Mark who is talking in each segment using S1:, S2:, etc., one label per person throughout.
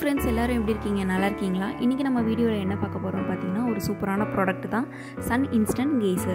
S1: friends எல்லாரும் எப்படி இருக்கீங்க நல்லா இருக்கீங்களா இன்றைக்கி நம்ம வீடியோவில் என்ன பார்க்க போகிறோம்னு பார்த்தீங்கன்னா ஒரு சூப்பரான ப்ராடக்ட் தான் சன் இன்ஸ்டன்ட் கெய்சர்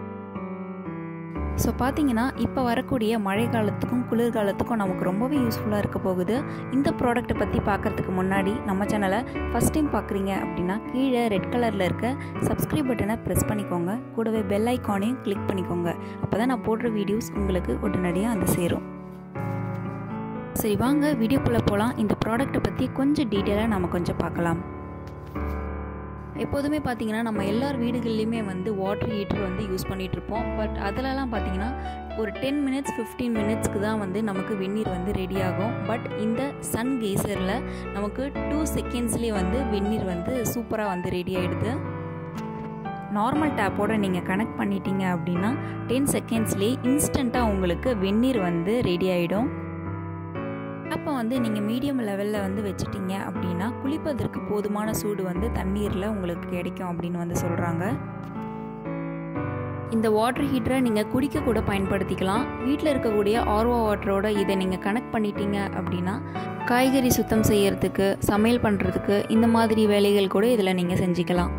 S1: ஸோ பார்த்தீங்கன்னா இப்போ வரக்கூடிய மழை காலத்துக்கும் குளிர்காலத்துக்கும் நமக்கு ரொம்பவே யூஸ்ஃபுல்லாக இருக்க போகுது இந்த ப்ராடக்ட்டை பற்றி பார்க்குறதுக்கு முன்னாடி நம்ம சேனலை ஃபஸ்ட் டைம் பார்க்குறீங்க அப்படின்னா கீழே ரெட் கலரில் இருக்க சப்ஸ்கிரைப் பட்டனை ப்ரெஸ் பண்ணிக்கோங்க கூடவே பெல் ஐக்கானையும் கிளிக் பண்ணிக்கோங்க அப்போ தான் நான் போடுற வீடியோஸ் உங்களுக்கு உடனடியாக வந்து சேரும் சரி வாங்க வீடியோக்குள்ளே போகலாம் இந்த ப்ராடக்ட்டை பற்றி கொஞ்சம் டீட்டெயிலாக நம்ம கொஞ்சம் பார்க்கலாம் எப்போதுமே பார்த்தீங்கன்னா நம்ம எல்லார் வீடுகள்லையுமே வந்து வாட்டர் ஹீட்டர் வந்து யூஸ் பண்ணிகிட்ருப்போம் பட் அதிலலாம் பார்த்தீங்கன்னா ஒரு டென் மினிட்ஸ் ஃபிஃப்டீன் மினிட்ஸ்க்கு தான் வந்து நமக்கு வெந்நீர் வந்து ரெடி ஆகும் பட் இந்த சன் கெய்சரில் நமக்கு டூ செகண்ட்ஸ்லேயே வந்து வெந்நீர் வந்து சூப்பராக வந்து ரெடி ஆகிடுது நார்மல் டேப்போட நீங்கள் கனெக்ட் பண்ணிட்டீங்க அப்படின்னா டென் செகண்ட்ஸ்லேயே இன்ஸ்டண்ட்டாக உங்களுக்கு வெந்நீர் வந்து ரெடி ஆகிடும் அப்போ வந்து நீங்கள் மீடியம் லெவலில் வந்து வச்சுட்டீங்க அப்படின்னா குளிப்பதற்கு போதுமான சூடு வந்து தண்ணீரில் உங்களுக்கு கிடைக்கும் அப்படின்னு வந்து சொல்கிறாங்க இந்த வாட்டர் ஹீட்டரை நீங்கள் குடிக்க கூட பயன்படுத்திக்கலாம் வீட்டில் இருக்கக்கூடிய ஆர்வோ வாட்டரோட இதை நீங்கள் கனெக்ட் பண்ணிட்டீங்க அப்படின்னா காய்கறி சுத்தம் செய்யறதுக்கு சமையல் பண்ணுறதுக்கு இந்த மாதிரி வேலைகள் கூட இதில் நீங்கள் செஞ்சுக்கலாம்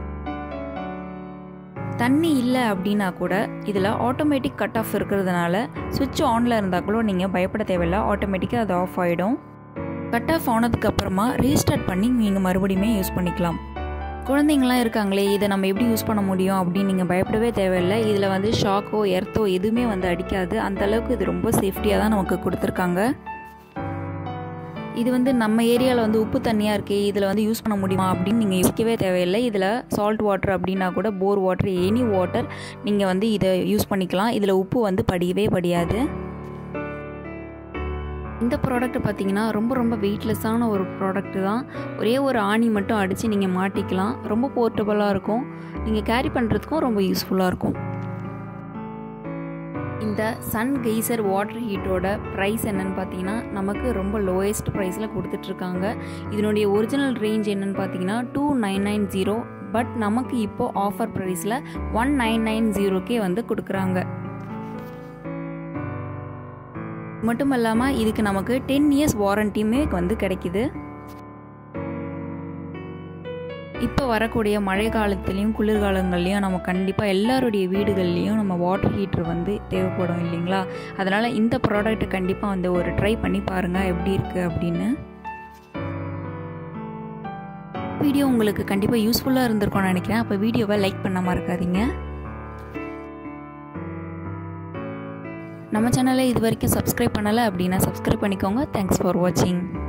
S1: தண்ணி இல்லை அப்படின்னா கூட இதில் ஆட்டோமேட்டிக் கட் ஆஃப் இருக்கிறதுனால சுவிட்ச் ஆனில் இருந்தால் கூட நீங்கள் பயப்பட தேவையில்லை ஆட்டோமேட்டிக்காக அது ஆஃப் ஆகிடும் கட் ஆஃப் ஆனதுக்கப்புறமா ரீஸ்டார்ட் பண்ணி நீங்கள் மறுபடியுமே யூஸ் பண்ணிக்கலாம் குழந்தைங்களாம் இருக்காங்களே இதை நம்ம எப்படி யூஸ் பண்ண முடியும் அப்படின்னு நீங்கள் பயப்படவே தேவையில்லை இதில் வந்து ஷாக்கோ எர்த்தோ எதுவுமே வந்து அடிக்காது அந்தளவுக்கு இது ரொம்ப சேஃப்டியாக தான் நமக்கு கொடுத்துருக்காங்க இது வந்து நம்ம ஏரியாவில் வந்து உப்பு தண்ணியாக இருக்கே இதில் வந்து யூஸ் பண்ண முடியுமா அப்படின்னு நீங்கள் யோசிக்கவே தேவையில்லை இதில் சால்ட் வாட்டர் அப்படின்னா கூட போர் வாட்டர் எனி வாட்டர் நீங்கள் வந்து இதை யூஸ் பண்ணிக்கலாம் இதில் உப்பு வந்து படியவே படியாது இந்த ப்ராடக்ட் பார்த்தீங்கன்னா ரொம்ப ரொம்ப வெயிட்லெஸ்ஸான ஒரு ப்ராடக்ட் தான் ஒரே ஒரு ஆணி மட்டும் அடித்து நீங்கள் மாட்டிக்கலாம் ரொம்ப போர்ட்டபுளாக இருக்கும் நீங்கள் கேரி பண்ணுறதுக்கும் ரொம்ப யூஸ்ஃபுல்லாக இருக்கும் இந்த சன் கெய்சர் வாட்டர் ஹீட்டரோட ப்ரைஸ் என்னன்னு பார்த்தீங்கன்னா நமக்கு ரொம்ப லோயஸ்ட் ப்ரைஸில் கொடுத்துட்ருக்காங்க இதனுடைய ஒரிஜினல் ரேஞ்ச் என்னன்னு பார்த்தீங்கன்னா two nine nine zero but நமக்கு இப்போது ஆஃபர் ப்ரைஸில் ஒன் நைன் நைன் ஜீரோக்கே வந்து கொடுக்குறாங்க மட்டும் இல்லாமல் இதுக்கு நமக்கு டென் இயர்ஸ் வாரண்டியுமே வந்து கிடைக்கிது இப்போ வரக்கூடிய மழை காலத்துலேயும் குளிர்காலங்கள்லேயும் நம்ம கண்டிப்பாக எல்லாருடைய வீடுகள்லேயும் நம்ம வாட்டர் ஹீட்ரு வந்து தேவைப்படும் இல்லைங்களா அதனால் இந்த ப்ராடக்ட்டை கண்டிப்பாக வந்து ஒரு ட்ரை பண்ணி பாருங்கள் எப்படி இருக்குது அப்படின்னு வீடியோ உங்களுக்கு கண்டிப்பாக யூஸ்ஃபுல்லாக இருந்திருக்கும்னு நினைக்கிறேன் அப்போ வீடியோவை லைக் பண்ணாமல் இருக்காதீங்க நம்ம சேனலை இது வரைக்கும் சப்ஸ்கிரைப் பண்ணலை அப்படின்னா சப்ஸ்கிரைப் பண்ணிக்கோங்க தேங்க்ஸ் ஃபார் வாட்சிங்